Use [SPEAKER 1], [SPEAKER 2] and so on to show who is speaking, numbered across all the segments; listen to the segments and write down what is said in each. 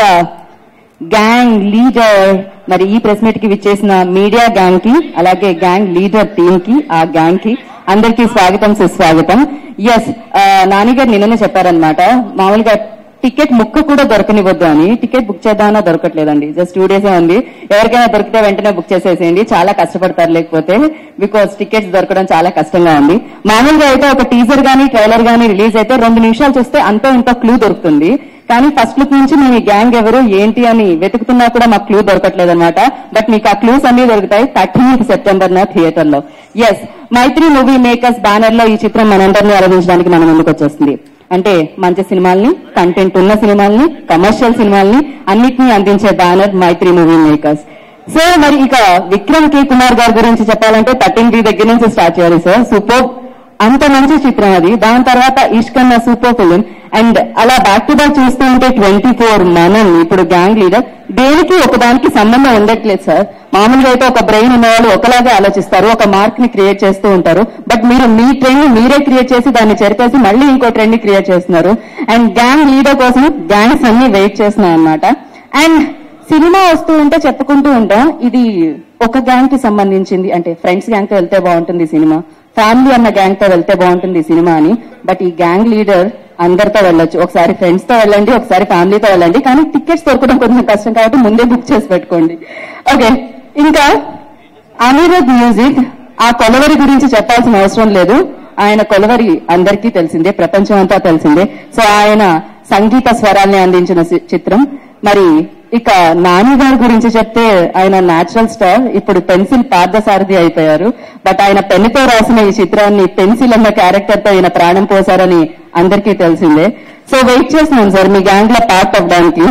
[SPEAKER 1] Gang leader మరి ఈ press meet కి విచ్చేసిన మీడియా గ్యాంగ్ కి అలాగే గ్యాంగ్ లీడర్ టీమ్ కి ఆ గ్యాంగ్ కి అందరికీ స్వాగతం సుస్వాగతం ఎస్ నానిగారు నిన్ననే చెప్పారనమాట మామూలుగా టికెట్ ముక్క కూడా దొరకనివ్వద్దు అని టికెట్ బుక్ చేద్దామన్నా దొరకట్లేదండి జస్ట్ టూ డేసే ఉంది ఎవరికైనా దొరికితే వెంటనే బుక్ చేసేసేయండి చాలా కష్టపడతారు లేకపోతే బికాస్ టికెట్స్ దొరకడం చాలా కష్టంగా ఉంది మామూలుగా అయితే ఒక టీజర్ గానీ ట్రైలర్ గానీ రిలీజ్ అయితే రెండు నిమిషాలు చూస్తే అంతో ఇంత క్లూ దొరుకుతుంది కానీ ఫస్ట్ లుక్ నుంచి మీ గ్యాంగ్ ఎవరు ఏంటి అని వెతుకుతున్నా కూడా మాకు క్లూ దొరకట్లేదు అనమాట బట్ మీకు ఆ క్లూస్ అన్ని దొరుకుతాయి థర్టీన్త్ సెప్టెంబర్ నా థియేటర్ లో ఎస్ మైత్రి మూవీ మేకర్స్ బ్యానర్ లో ఈ చిత్రం మనందరినీ ఆరాధించడానికి మన ముందుకు వచ్చేస్తుంది అంటే మంచి సినిమాల్ని కంటెంట్ ఉన్న సినిమాల్ని కమర్షియల్ సినిమాల్ని అన్నిటినీ అందించే banner Mythri movie makers so మరి ఇక విక్రమ్ కే కుమార్ గారి గురించి చెప్పాలంటే థర్టీన్ బి దగ్గర నుంచి స్టార్ట్ చేయాలి సార్ సూపర్ అంత మంచి చిత్రం అది దాని తర్వాత ఇష్క్ అన్న సూపర్ ఫిలిం అండ్ అలా బ్యాక్ టు బ్యాక్ చూస్తూ ఉంటే ట్వంటీ ఫోర్ మనం ఇప్పుడు గ్యాంగ్ లీడర్ దేనికి ఒకదానికి సంబంధం ఉండట్లేదు సార్ మామూలుగా అయితే ఒక బ్రెయిన్ ఉన్నవాళ్ళు ఒకలాగే ఆలోచిస్తారు ఒక మార్క్ ని క్రియేట్ చేస్తూ ఉంటారు బట్ మీరు మీ ట్రెండ్ ని మీరే క్రియేట్ చేసి దాన్ని చెరిపేసి మళ్ళీ ఇంకో ట్రెండ్ ని క్రియేట్ చేస్తున్నారు అండ్ గ్యాంగ్ లీడర్ కోసం గ్యాంగ్స్ అన్ని వెయిట్ చేస్తున్నాయి అన్నమాట అండ్ సినిమా వస్తూ ఉంటే చెప్పుకుంటూ ఉంటాం ఇది ఒక గ్యాంగ్ కి సంబంధించింది అంటే ఫ్రెండ్స్ గ్యాంగ్ తో వెళ్తే బాగుంటుంది ఈ సినిమా ఫ్యామిలీ అన్న గ్యాంగ్ తో వెళ్తే బాగుంటుంది ఈ సినిమా అని బట్ ఈ గ్యాంగ్ లీడర్ అందరితో వెళ్ళొచ్చు ఒకసారి ఫ్రెండ్స్ తో వెళ్ళండి ఒకసారి ఫ్యామిలీతో వెళ్ళండి కానీ టికెట్స్ దొరకడం కొంచెం కష్టం కాబట్టి ముందే బుక్ చేసి పెట్టుకోండి ఓకే ఇంకా అనిరుద్ మ్యూజిక్ ఆ కొలవరి గురించి చెప్పాల్సిన అవసరం లేదు ఆయన కొలవరి అందరికీ తెలిసిందే ప్రపంచం అంతా తెలిసిందే సో ఆయన సంగీత స్వరాల్ని అందించిన సి- చిత్రం మరి ఇక నాని గారి గురించి చెప్తే ఆయన నేచురల్ స్టార్ ఇప్పుడు పెన్సిల్ పార్థసారథి అయిపోయారు బట్ ఆయన పెన్నుతో రాసిన ఈ చిత్రాన్ని పెన్సిల్ అన్న క్యారెక్టర్ తో ఈయన ప్రాణం పోసారని అందరికీ తెలిసిందే సో వెయిట్ చేస్తున్నాం సార్ మీ గ్యాంగ్ లో పార్ట్ అవ్వడానికి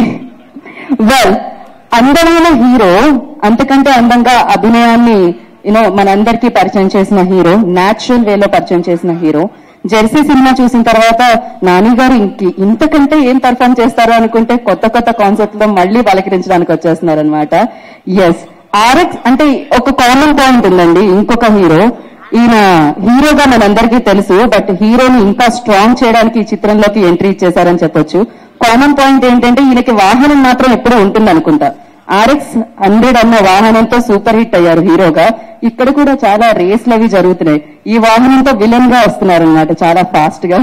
[SPEAKER 1] వెల్ అందమైన హీరో అంతకంటే అందంగా అభినయాన్ని యూనో మనందరికీ పరిచయం చేసిన హీరో నాచురల్ వేలో పరిచయం చేసిన హీరో జెర్సీ సినిమా చూసిన తర్వాత నాని గారు ఇంక ఇంతకంటే ఏం పర్ఫామ్ చేస్తారో అనుకుంటే కొత్త కొత్త కాన్సెప్ట్ లో మళ్ళీ పలకరించడానికి వచ్చేస్తున్నారు అనమాట ఎస్ ఆర్ఎక్స్ అంటే ఒక కామన్ పాయింట్ ఉందండి ఇంకొక హీరో ఈయన హీరోగా మనందరికీ తెలుసు బట్ హీరోని ఇంకా స్ట్రాంగ్ చేయడానికి ఈ చిత్రంలోకి ఎంట్రీ ఇచ్చేశారని చెప్పొచ్చు కామన్ పాయింట్ ఏంటంటే ఈయనకి వాహనం మాత్రం ఎప్పుడూ ఉంటుంది అనుకుంటా ఆర్ఎక్స్ హండ్రెడ్ అన్న వాహనంతో సూపర్ హిట్ అయ్యారు హీరోగా ఇక్కడ కూడా చాలా రేస్లు అవి జరుగుతున్నాయి ఈ వాహనంతో విలన్ గా వస్తున్నారు అనమాట చాలా ఫాస్ట్ గా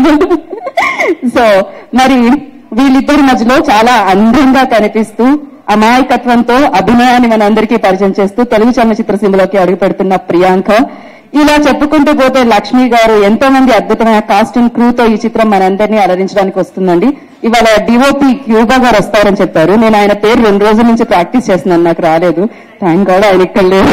[SPEAKER 1] సో మరి వీళ్ళిద్దరి మధ్యలో చాలా అందంగా కనిపిస్తూ అమాయకత్వంతో అభినయాన్ని మనందరికీ పరిచయం చేస్తూ తెలుగు చలనచిత్ర సీమలోకి అడుగు పెడుతున్న ప్రియాంక ఇలా చెప్పుకుంటూ పోతే లక్ష్మి గారు ఎంతో మంది అద్భుతమైన కాస్టింగ్ క్రూతో ఈ చిత్రం మనందరినీ అలరించడానికి వస్తుందండి ఇవాళ డిఓపి క్యూబా గారు వస్తారని చెప్పారు నేను ఆయన పేరు రెండు రోజుల నుంచి ప్రాక్టీస్ చేస్తున్నాను నాకు రాలేదు థ్యాంక్ గాడ్ ఆయన ఇక్కడ లేరు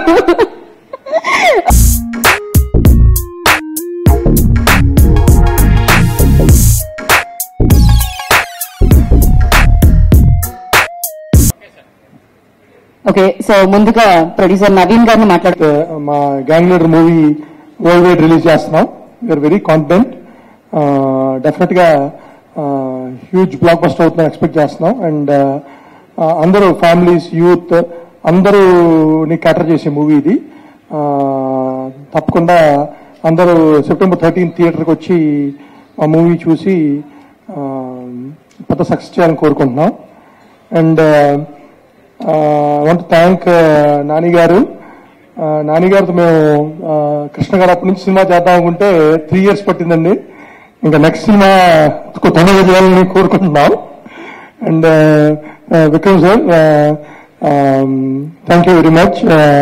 [SPEAKER 1] ఓకే సో ముందుగా ప్రొడ్యూసర్ నవీన్ గారిని మాట్లాడు
[SPEAKER 2] మా gang leader movie world wide release చేస్తున్నాం వీఆర్ వెరీ కాన్ఫిడెంట్ డెఫినెట్ గా హ్యూజ్ బ్లాక్ బస్టర్ అవుతుందని ఎక్స్పెక్ట్ చేస్తున్నాం అండ్ అందరూ ఫ్యామిలీస్ యూత్ అందరూని క్యాటర్ చేసే మూవీ ఇది Uh, తప్పకుండా అందరూ సెప్టెంబర్ థర్టీన్ థియేటర్కి వచ్చి ఆ మూవీ చూసి uh, పెద్ద సక్సెస్ చేయాలని కోరుకుంటున్నాం అండ్ వాంట్ థ్యాంక్ నాని గారు నాని గారితో మేము ఆ, కృష్ణ గారు అప్పటి నుంచి సినిమా చేద్దాం అనుకుంటే త్రీ ఇయర్స్ పట్టిందండి ఇంకా నెక్స్ట్ సినిమా తొందరగా చేయాలని కోరుకుంటున్నాం and Vikram sir thank you very much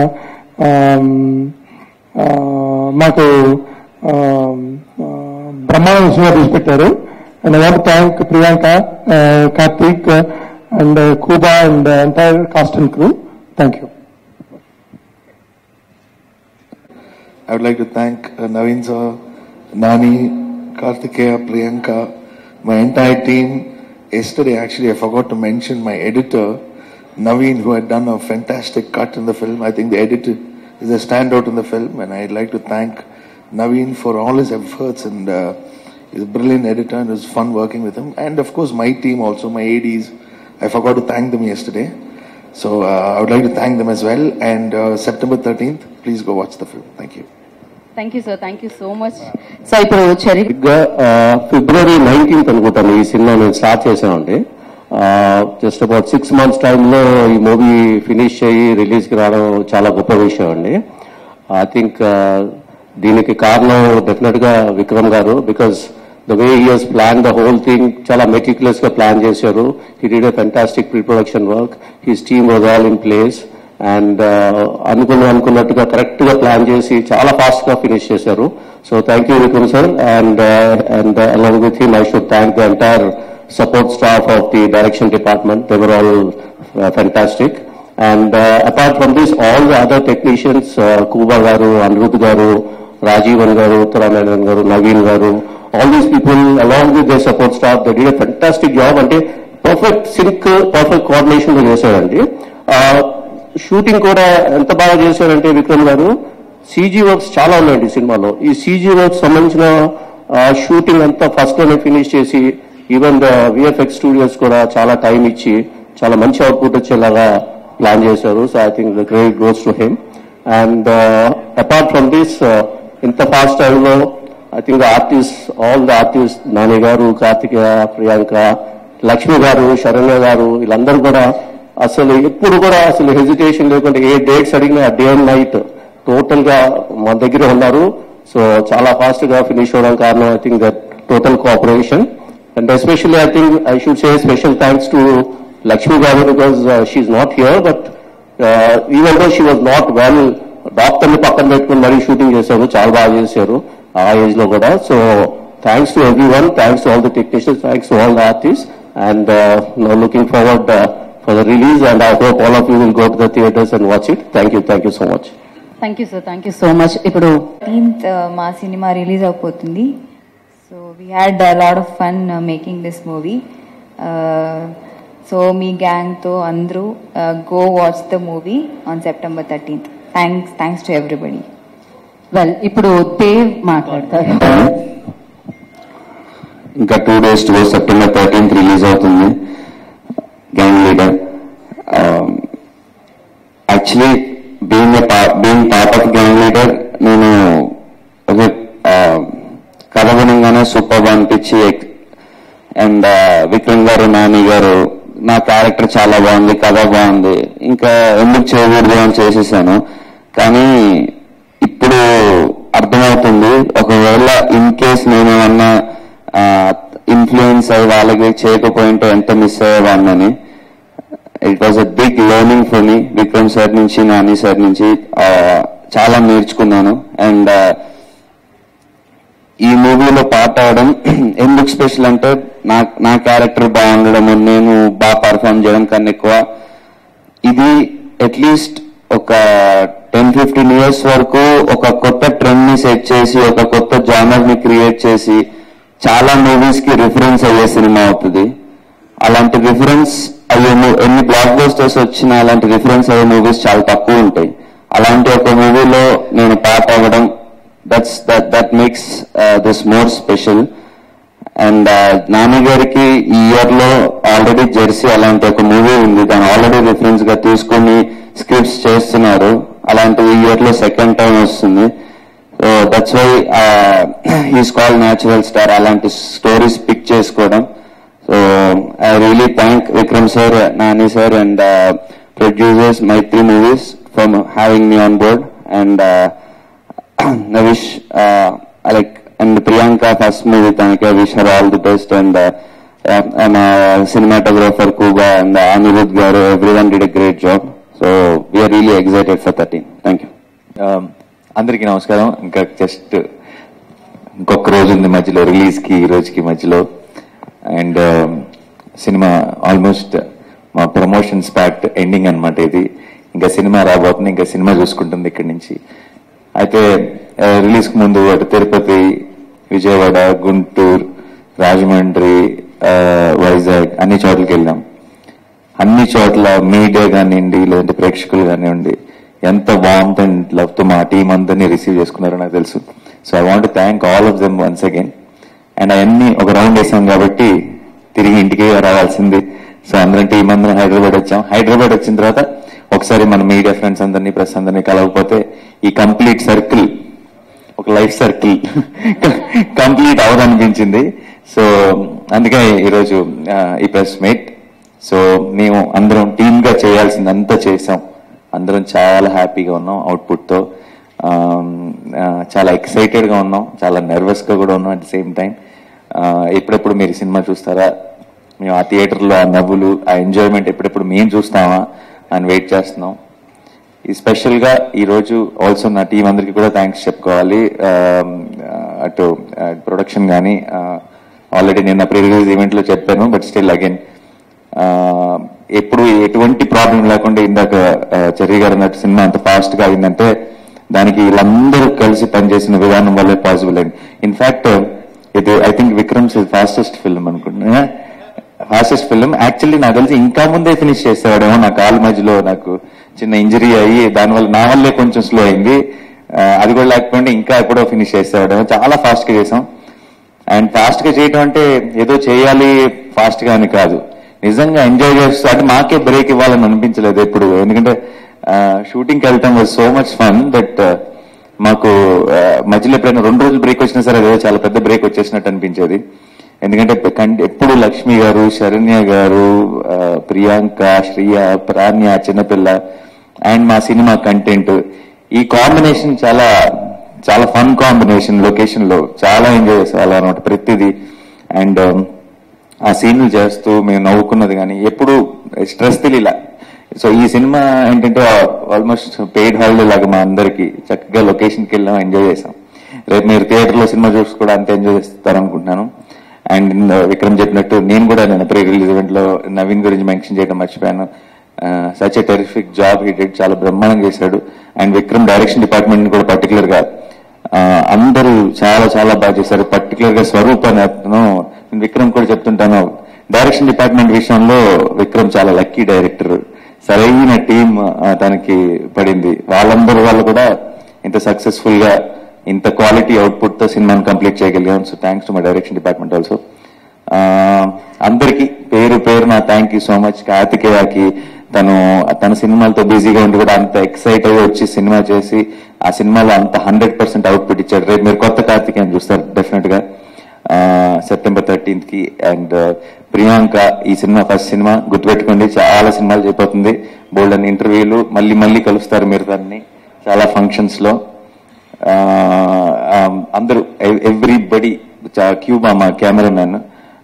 [SPEAKER 2] మాకు um, uh, బ్రహ్మాండ సినిమా తీసి పెట్టారు and I want thank Priyanka Karthik and Kuba and entire cast and crew thank you
[SPEAKER 3] I would like to thank uh, Naveen sir, Nani, Kartikeya, Priyanka, my entire team. Yesterday, actually, I forgot to mention my editor, Naveen, who had done a fantastic cut in the film. I think the editor is a standout in the film, and I'd like to thank Naveen for all his efforts and uh, he's a brilliant editor and it was fun working with him. And of course, my team also, my ADs. I forgot to thank them yesterday. So uh, I would like to thank them as well. And uh, September 13th, please go watch the film. Thank you.
[SPEAKER 1] Thank you sir thank you so much so ఇప్పుడు చరి
[SPEAKER 4] గా ఫిబ్రవరి nineteenth అనుకుంటాను ఈ cinema మేము start చేసామండి just about six months టైంలో ఈ movie finish అయ్యి రిలీజ్కి రావడం చాలా గొప్ప విషయం అండి ఐ థింక్ దీనికి కారణం డెఫినెట్ గా Vikram garu because the way he he's plan the whole thing చాలా మెటిక్యులస్ గా ప్లాన్ చేశారు he did a fantastic pre production work his team was all in place and అనుకున్న అనుకున్నట్టుగా కరెక్ట్ గా ప్లాన్ చేసి చాలా ఫాస్ట్ గా ఫినిష్ చేశారు so thank you Vikram sir and and along with him I should thank the entire support staff of the direction department. They were all uh, fantastic. And uh, apart from this, all the other technicians, uh, Kuba Garu, Anirudh Garu, Rajivan Garu, Uttaramenan Garu, Naveen Garu, all these people along with their support staff, they did a fantastic job అంటే perfect sync perfect coordination చేశారండి shooting కూడా ఎంత బాగా చేశారంటే విక్రమ్ గారు CG works చాలా ఉన్నాయండి సినిమాలో ఈ సీజీ వర్క్స్ సంబంధించిన షూటింగ్ అంతా ఫస్ట్ లోనే ఫినిష్ చేసి ఈవెన్ విఎఫ్ఎక్స్ స్టూడియోస్ కూడా చాలా టైం ఇచ్చి చాలా మంచి అవుట్పుట్ వచ్చేలాగా ప్లాన్ చేశారు so I think the credit goes to him and apart from this ఇంత ఫాస్ట్ టైంలో I think the artist all the artist Nani garu Karthikeya Priyanka Lakshmi గారు శరణ్య గారు వీళ్ళందరూ కూడా అసలు ఎప్పుడు కూడా అసలు హెజిటేషన్ లేకుండా ఏ డేట్స్ అడిగినా డే అండ్ నైట్ టోటల్ గా మా దగ్గర ఉన్నారు సో చాలా ఫాస్ట్ గా ఫినిష్ అవ్వడం కారణం I think that total cooperation and especially I think I should say special thanks to Lakshmi garu because she's not here but even though she was not well doctor ని పక్కన పెట్టుకుని మరీ షూటింగ్ చేశారు చాలా బాగా చేశారు ఆ ఏజ్ లో కూడా so thanks to everyone thanks to all the technicians thanks to all the artist and looking forward for the release and I hope all of you will go to the theatres and watch it thank you thank you so much
[SPEAKER 1] thank you sir thank you so much ఇప్పుడు
[SPEAKER 5] thirteenth మా సినిమా రిలీజ్ అయిపోతుంది so we had lot of fun making this movie so మీ గ్యాంగ్తో అందరూ go watch the movie on September thirteenth thanks thanks to everybody
[SPEAKER 1] well ఇప్పుడు దేవ్ మాట్లాడతారు
[SPEAKER 6] ఇంకా two days to September thirteenth release అవుతుంది gang leader actually being being part of gang leader నేను ఒక కథ వినంగానే సూపర్ అనిపించి అండ్ విక్రమ్ గారు నాని గారు నా క్యారెక్టర్ చాలా బాగుంది కథ బాగుంది ఇంకా ఎందుకు చేయకూడదు అని చేసేసాను కానీ ఇప్పుడు అర్థమవుతుంది ఒకవేళ ఇన్ కేస్ నేను ఏమన్నా ఇన్ఫ్లుయెన్స్ అయ్యి వాళ్ళకి చేయకపోయింటే ఎంత మిస్ అయ్యేవాడినని it was a big learning for me Vikram sir నుంచి నాని సార్ నుంచి ఆ, చాలా నేర్చుకున్నాను అండ్ ఈ మూవీలో పాట అవడం ఎందుకు స్పెషల్ అంటే నా నా క్యారెక్టర్ బాగుండడం నేను బాగా పర్ఫామ్ చేయడం కన్నా ఎక్కువ ఇది అట్లీస్ట్ ఒక టెన్ ఫిఫ్టీన్ ఇయర్స్ వరకు ఒక కొత్త ట్రెండ్ ని సెట్ చేసి ఒక కొత్త జానర్ ని క్రియేట్ చేసి చాలా మూవీస్ కి రిఫరెన్స్ అయ్యే సినిమా అవుతుంది అలాంటి రిఫరెన్స్ అయ్యే మూ- ఎన్ని బ్లాక్ బస్టర్స్ వచ్చినా అలాంటి రిఫరెన్స్ అయ్యే మూవీస్ చాలా తక్కువ ఉంటాయి అలాంటి ఒక మూవీలో నేను పార్ట్ అవ్వడం that's that that makes this more special and Nani గారికి ఈ ఇయర్ లో ఆల్రెడీ జెర్సీ అలాంటి ఒక మూవీ ఉంది దాన్ని ఆల్రెడీ రిఫరెన్స్ గా తీసుకుని స్క్రిప్ట్స్ చేస్తున్నారు అలాంటి ఈ ఇయర్ లో సెకండ్ టైం వస్తుంది so that's why is call natural star అలాంటి స్టోరీస్ పిక్ చేసుకోవడం so I really thank Vikram sir Nani sir and producers Mythri movies from having me on board and I wish, uh, I like, and Priyanka first movie, thank you. I wish her all the best. And uh, uh, I'm a cinematographer, Kuba, and uh, Anirudh Garu. Everyone did a great job. So we are really excited for 13. Thank you.
[SPEAKER 7] అందరికీ నమస్కారం ఇంకా just ఇంకొక రోజు ఉంది మధ్యలో release కి ఈ రోజుకి మధ్యలో అండ్ సినిమా ఆల్మోస్ట్ మా ప్రమోషన్స్ ప్యాక్ట్ ఎండింగ్ అన్నమాట ఇది ఇంకా సినిమా రాబోతుంది ఇంకా సినిమా చూసుకుంటుంది ఇక్కడి నుంచి అయితే రిలీజ్ కి ముందు అటు తిరుపతి విజయవాడ గుంటూరు రాజమండ్రి ఆ, వైజాగ్ అన్ని చోట్లకి వెళ్ళాం అన్ని చోట్ల మీడియా కానివ్వండి లేదంటే ప్రేక్షకులు కానివ్వండి ఎంత వామ్త్ అండ్ లవ్ తో మా టీం అందరినీ రిసీవ్ చేసుకున్నారో నాకు తెలుసు so I want thank all of them once again and అవన్నీ ఒక రౌండ్ వేసాం కాబట్టి తిరిగి ఇంటికి రావాల్సింది సో అందరం టీం అందరం హైదరాబాద్ వచ్చాం హైదరాబాద్ వచ్చిన తర్వాత ఒకసారి మన మీడియా ఫ్రెండ్స్ అందరినీ ప్రెస్ అందరినీ కలవకపోతే ఈ కంప్లీట్ సర్కిల్ ఒక లైఫ్ సర్కిల్ కంప్లీట్ అవదనిపించింది సో అందుకే ఈరోజు ఆ, ఈ ప్రెస్ మీట్ సో మేము అందరం టీమ్ గా చేయాల్సిందంతా చేసాం అందరం చాలా హ్యాపీగా ఉన్నాం అవుట్పుట్ తో ఆమ్, ఆ, చాలా ఎక్సైటెడ్ గా ఉన్నాం చాలా నర్వస్ గా కూడా ఉన్నాం అట్ ద సేమ్ టైం ఎప్పుడెప్పుడు మీరు సినిమా చూస్తారా మేము ఆ థియేటర్లో ఆ నవ్వులు ఆ ఎంజాయ్మెంట్ ఎప్పుడెప్పుడు మేము చూస్తామా అని వెయిట్ చేస్తున్నాం ఈ స్పెషల్ గా ఈ రోజు ఆల్సో నా టీం అందరికి కూడా థ్యాంక్స్ చెప్పుకోవాలి ఆమ్, ఆ, అటు ప్రొడక్షన్ కానీ ఆల్రెడీ నేను ప్రీ రిలీజ్ ఈవెంట్ లో చెప్పాను బట్ స్టిల్ అగైన్ ఎప్పుడు ఎటువంటి ప్రాబ్లం లేకుండా ఇందాక ఆ, చెర్రీ గారు అన్నట్టు సినిమా అంత ఫాస్ట్ గా అయిందంటే దానికి వీళ్ళందరూ కలిసి పనిచేసిన విధానం వల్లే పాసిబుల్ అండి ఇన్ఫాక్ట్ ఇది I think Vikram's fastest film అనుకుంటున్నా ఫాస్టెస్ట్ ఫిల్మ్ యాక్చువల్లీ నాకు తెలిసి ఇంకా ముందే ఫినిష్ చేసేవాడేమో నా కాలు మధ్యలో నాకు చిన్న ఇంజరీ అయ్యి దానివల్ల నా వల్లే కొంచెం స్లో అయింది ఆ, అది కూడా లేకపోతే ఇంకా ఎప్పుడో ఫినిష్ చేసేవాడేమో చాలా ఫాస్ట్ గా చేసాం అండ్ ఫాస్ట్ గా చేయటం అంటే ఏదో చేయాలి ఫాస్ట్ గా అని కాదు నిజంగా ఎంజాయ్ చేస్తూ అంటే మాకే బ్రేక్ ఇవ్వాలని అనిపించలేదు ఎప్పుడు ఎందుకంటే షూటింగ్ కి వెళ్తాం సో మచ్ ఫన్ బట్ మాకు ఆ, మధ్యలో ఎప్పుడైనా రెండు రోజులు బ్రేక్ వచ్చినా సరే అదేదో చాలా పెద్ద బ్రేక్ వచ్చేసినట్టు అనిపించేది ఎందుకంటే కం- ఎప్పుడు లక్ష్మి గారు శరణ్య గారు ఆ, ప్రియాంక శ్రియ ప్రాణ్య చిన్నపిల్ల అండ్ మా సినిమా కంటెంట్ ఈ కాంబినేషన్ చాలా చాలా ఫన్ కాంబినేషన్ లొకేషన్ లో చాలా ఎంజాయ్ చేసేవాళ్ళం అనమాట ప్రతిదీ అండ్ ఆ సీన్లు చేస్తూ మేము నవ్వుకున్నది కానీ ఎప్పుడు స్ట్రెస్ తెలియలా సో ఈ సినిమా ఏంటంటే ఆల్మోస్ట్ పెయిడ్ హాలిడే లాగా మా అందరికి చక్కగా లొకేషన్కి వెళ్ళాం ఎంజాయ్ చేసాం రేపు మీరు థియేటర్ లో సినిమా చూసి కూడా అంత ఎంజాయ్ చేస్తారనుకుంటున్నాను అండ్ విక్రమ్ చెప్పినట్టు నేను కూడా నేను ప్రీ రిలీజ్ ఈవెంట్ లో నవీన్ గురించి మెన్షన్ చేయడం మర్చిపోయాను such a terrific job he did చాలా బ్రహ్మాండం చేశాడు అండ్ విక్రమ్ డైరెక్షన్ డిపార్ట్మెంట్ కూడా పర్టికులర్ గా ఆ, అందరూ చాలా చాలా బాగా చేశారు పర్టికులర్ గా స్వరూప్ అనే అతను నేను విక్రమ్ కూడా చెప్తుంటాను డైరెక్షన్ డిపార్ట్మెంట్ విషయంలో విక్రమ్ చాలా లక్కీ డైరెక్టర్ సరైన టీం తనకి పడింది వాళ్ళందరూ వాళ్ళు కూడా ఇంత సక్సెస్ఫుల్ గా ఇంత క్వాలిటీ అవుట్పుట్ తో సినిమాని కంప్లీట్ చేయగలిగాం so thanks to my direction department also అందరికి పేరు పేరు నా థ్యాంక్ యూ సో మచ్ కార్తికేయకి తను తన సినిమాలతో బిజీగా ఉండి కూడా అంత ఎక్సైట్ అయ్యి వచ్చి సినిమా చేసి ఆ సినిమాలో అంత హండ్రెడ్ పర్సెంట్ అవుట్పుట్ ఇచ్చాడు రేపు మీరు కొత్త కార్తికేయని చూస్తారు డెఫినెట్ గా సెప్టెంబర్ థర్టీన్త్ కి అండ్ ప్రియాంక ఈ సినిమా ఫస్ట్ సినిమా గుర్తుపెట్టుకోండి చాలా సినిమాలు చేయబోతుంది బోల్డ్ అని ఇంటర్వ్యూలు మళ్ళీ మళ్ళీ కలుస్తారు మీరు దాన్ని చాలా ఫంక్షన్స్ లో ఆ, ఆ, అందరూ ఎవ్రీబడి క్యూబా మా కెమెరామెన్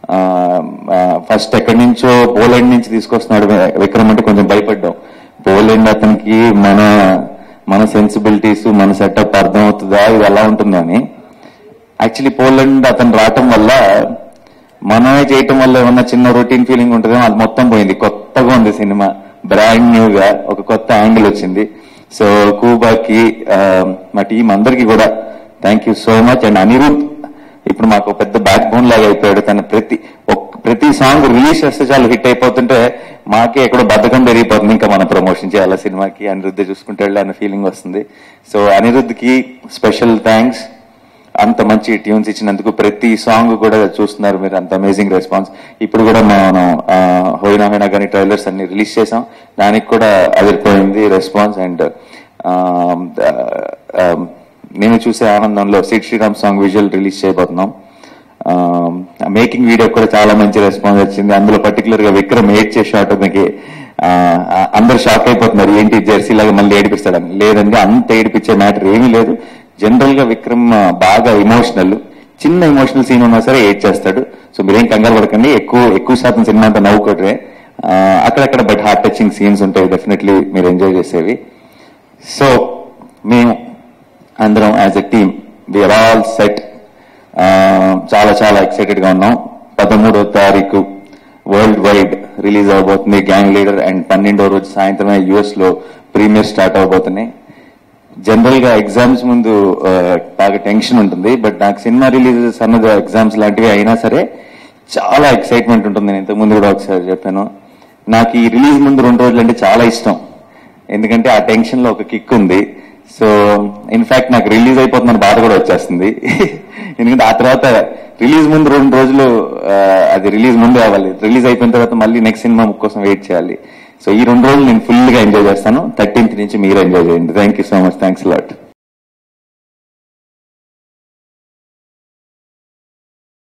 [SPEAKER 7] ఫస్ట్ ఎక్కడి నుంచో పోలాండ్ నుంచి తీసుకొస్తున్నాడు వి- విక్రమ్ అంటే కొంచెం భయపడ్డాం పోలాండ్ అతనికి మన మన సెన్సిబిలిటీస్ మన సెటప్ అర్థం అవుతుందా ఇది ఎలా ఉంటుందని యాక్చువల్లీ పోలాండ్ అతను రావటం వల్ల మనమే చేయటం వల్ల ఏమన్నా చిన్న రొటీన్ ఫీలింగ్ ఉంటుందో అది మొత్తం పోయింది కొత్తగా ఉంది సినిమా బ్రాండ్ న్యూ గా ఒక కొత్త యాంగిల్ వచ్చింది సో కూబాకి ఆ, మా టీం అందరికీ కూడా thank you so much and Anirudh ఇప్పుడు మాకు ఒక పెద్ద బ్యాక్ బోన్ లాగా అయిపోయాడు తన ప్రతి ఒక్- ప్రతి సాంగ్ రిలీజ్ చేస్తే చాలు హిట్ అయిపోతుంటే మాకే ఎక్కడో బద్ధకం పెరిగిపోతుంది ఇంకా మనం ప్రమోషన్ చేయాలి సినిమాకి అనిరుద్ధ్ చూసుకుంటాడు అన్న ఫీలింగ్ వస్తుంది సో అనిరుద్ధ్కి స్పెషల్ థ్యాంక్స్ అంత మంచి ట్యూన్స్ ఇచ్చినందుకు ప్రతి సాంగ్ కూడా చూస్తున్నారు మీరు అంత అమేజింగ్ రెస్పాన్స్ ఇప్పుడు కూడా మనం ఆ, హోయినా హోయినా కానీ ట్రైలర్స్ అన్ని రిలీజ్ చేసాం దానికి కూడా అదిరిపోయింది రెస్పాన్స్ అండ్ నేను చూసే ఆనందంలో Sid Sriram song visual release చేయబోతున్నాం మేకింగ్ వీడియో కూడా చాలా మంచి రెస్పాన్స్ వచ్చింది అందులో పర్టికులర్ గా విక్రమ్ ఏడ్చే షాట్ మీకు అందరు షాక్ అయిపోతున్నారు ఏంటి జెర్సీ లాగా మళ్ళీ ఏడిపిస్తాడని లేదండి అంత ఏడిపించే మ్యాటర్ ఏమీ లేదు జనరల్ గా విక్రమ్ ఆ, బాగా ఎమోషనల్ చిన్న ఎమోషనల్ సీన్ ఉన్నా సరే ఏడ్ చేస్తాడు సో మీరేం కంగారు పడకండి ఎక్కువ ఎక్కువ శాతం సినిమా అంతా నవ్వుకోవడమే ఆ, అక్కడక్కడ బట్ హార్ట్ టచింగ్ సీన్స్ ఉంటాయి డెఫినెట్లీ మీరు ఎంజాయ్ చేసేవి సో మేము అందరం as a team we're all set చాలా చాలా ఎక్సైటెడ్ గా ఉన్నాం పదమూడో తారీఖు వరల్డ్ వైడ్ రిలీజ్ అవబోతుంది గ్యాంగ్ లీడర్ అండ్ పన్నెండో రోజు సాయంత్రమే యుఎస్ లో ప్రీమియర్ స్టార్ట్ అవబోతున్నాయి జనరల్ గా ఎగ్జామ్స్ ముందు ఆ, బాగా టెన్షన్ ఉంటుంది బట్ నాకు సినిమా రిలీజెస్ అన్నది ఎగ్జామ్స్ లాంటివి అయినా సరే చాలా ఎక్సైట్మెంట్ ఉంటుంది నేను ఇంతకు ముందు కూడా ఒకసారి చెప్పాను నాకు ఈ రిలీజ్ ముందు రెండు రోజులు అంటే చాలా ఇష్టం ఎందుకంటే ఆ టెన్షన్ లో ఒక కిక్ ఉంది సో ఇన్ఫాక్ట్ నాకు రిలీజ్ అయిపోతుందని బాధ కూడా వచ్చేస్తుంది ఎందుకంటే ఆ తర్వాత రిలీజ్ ముందు రెండు రోజులు ఆ, అది రిలీజ్ ముందే అవ్వాలి రిలీజ్ అయిపోయిన తర్వాత మళ్ళీ నెక్స్ట్ సినిమా కోసం వెయిట్ చేయాలి సో ఈ రెండు రోజులు నేను ఫుల్ గా ఎంజాయ్ చేస్తాను థర్టీన్త్ నుంచి మీరు ఎంజాయ్ చేయండి thank you so much thanks lot